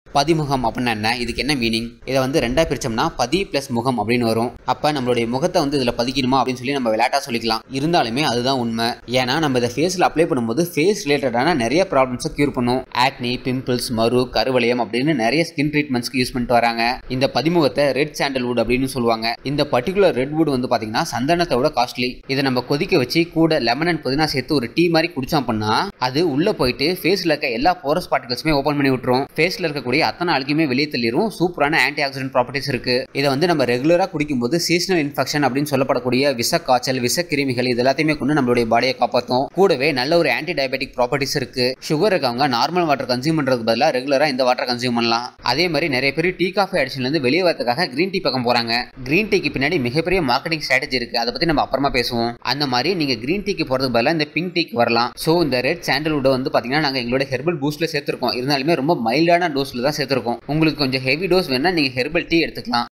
பதிமுகம் அப்படின்னா என்ன இதுக்கு என்ன மீனிங் இதை வந்து ரெண்டா பிரிச்சோம்னா பதி பிளஸ் முகம் அப்படின்னு வரும் அப்ப நம்மளுடைய முகத்தை வந்து இதுல பதிக்கணுமா அப்படின்னு சொல்லி நம்ம விளையாட்டா சொல்லிக்கலாம் இருந்தாலுமே அதுதான் உண்மை ஏன்னா நம்ம இதை ஃபேஸ்ல அப்ளை பண்ணும்போது ஃபேஸ் ரிலேட்டடான நிறைய ப்ராப்ளம்ஸை கியூர் பண்ணும் ஆக்னி பிம்பிள்ஸ் மரு கருவளையம் அப்படின்னு நிறைய ஸ்கின் ட்ரீட்மெண்ட்ஸ்க்கு யூஸ் பண்ணிட்டு வராங்க இந்த பதிமுகத்தை ரெட் சாண்டல்வுட் அப்படின்னு சொல்லுவாங்க இந்த பர்டிகுலர் ரெட் வுட் வந்து பாத்தீங்கன்னா சந்தனத்தோட காஸ்ட்லி இதை நம்ம கொதிக்க வச்சு கூட லெமன் அண்ட் புதினா சேர்த்து ஒரு டீ மாதிரி குடிச்சோம் அப்படின்னா அது உள்ள போயிட்டு ஃபேஸ்ல இருக்க எல்லா போரஸ் பார்ட்டிகல்ஸுமே ஓப்பன் பண்ணி விட்டுரும் ஃபேஸ்ல இருக்கக்கூடிய அத்தனை அழுக்குமே வெளியே தள்ளிரும் சூப்பரான ஆன்டி ஆக்சிடென்ட் ப்ராப்பர்ட்டிஸ் இருக்கு இதை வந்து நம்ம ரெகுலரா குடிக்கும்போது சீசனல் இன்ஃபெக்ஷன் அப்படின்னு சொல்லப்படக்கூடிய விஷ காய்ச்சல் விஷ கிருமிகள் இது எல்லாத்தையுமே கொண்டு நம்மளுடைய பாடியை காப்பாற்றும் கூடவே நல்ல ஒரு ஆன்டி டயபெட்டிக் ப்ராப்பர்ட்டிஸ் இருக்கு சுகர் இருக்கவங்க நார்மல் வாட்டர் கன்சியூம் பண்றதுக்கு பதிலாக ரெகுலரா இந்த வாட்டர் கன்சியூம் பண்ணலாம் அதே மாதிரி நிறைய பேர் டீ காஃபி அடிஷன்ல இருந்து வெளியே வரதுக்காக கிரீன் டீ பக்கம் போறாங்க கிரீன் டீக்கு பின்னாடி மிகப்பெரிய மார்க்கெட்டிங் ஸ்ட்ராட்டஜி இருக்கு அதை பத்தி நம்ம அப்புறமா பேசுவோம் அந்த மாதிரி நீங்க கிரீன் டீக்கு போறதுக்கு பதிலாக இந்த பிங்க் டீக்கு வரலாம் ஸோ இந்த ரெட் சாண்டல்வுட் வந்து பாத்தீங்கன்னா நாங்க எங்களோட ஹெர்பல் பூஸ்ட்ல சேர்த்திருக்கோம் இருந்தாலுமே ரொம்ப மைல்டான டோஸ்ல தான் சேர்த்திருக்கோம் உங்களுக்கு கொஞ்சம் ஹெவி டோஸ் வேணா நீங்க ஹெர்பல் டீ எடுத்துக்கலாம்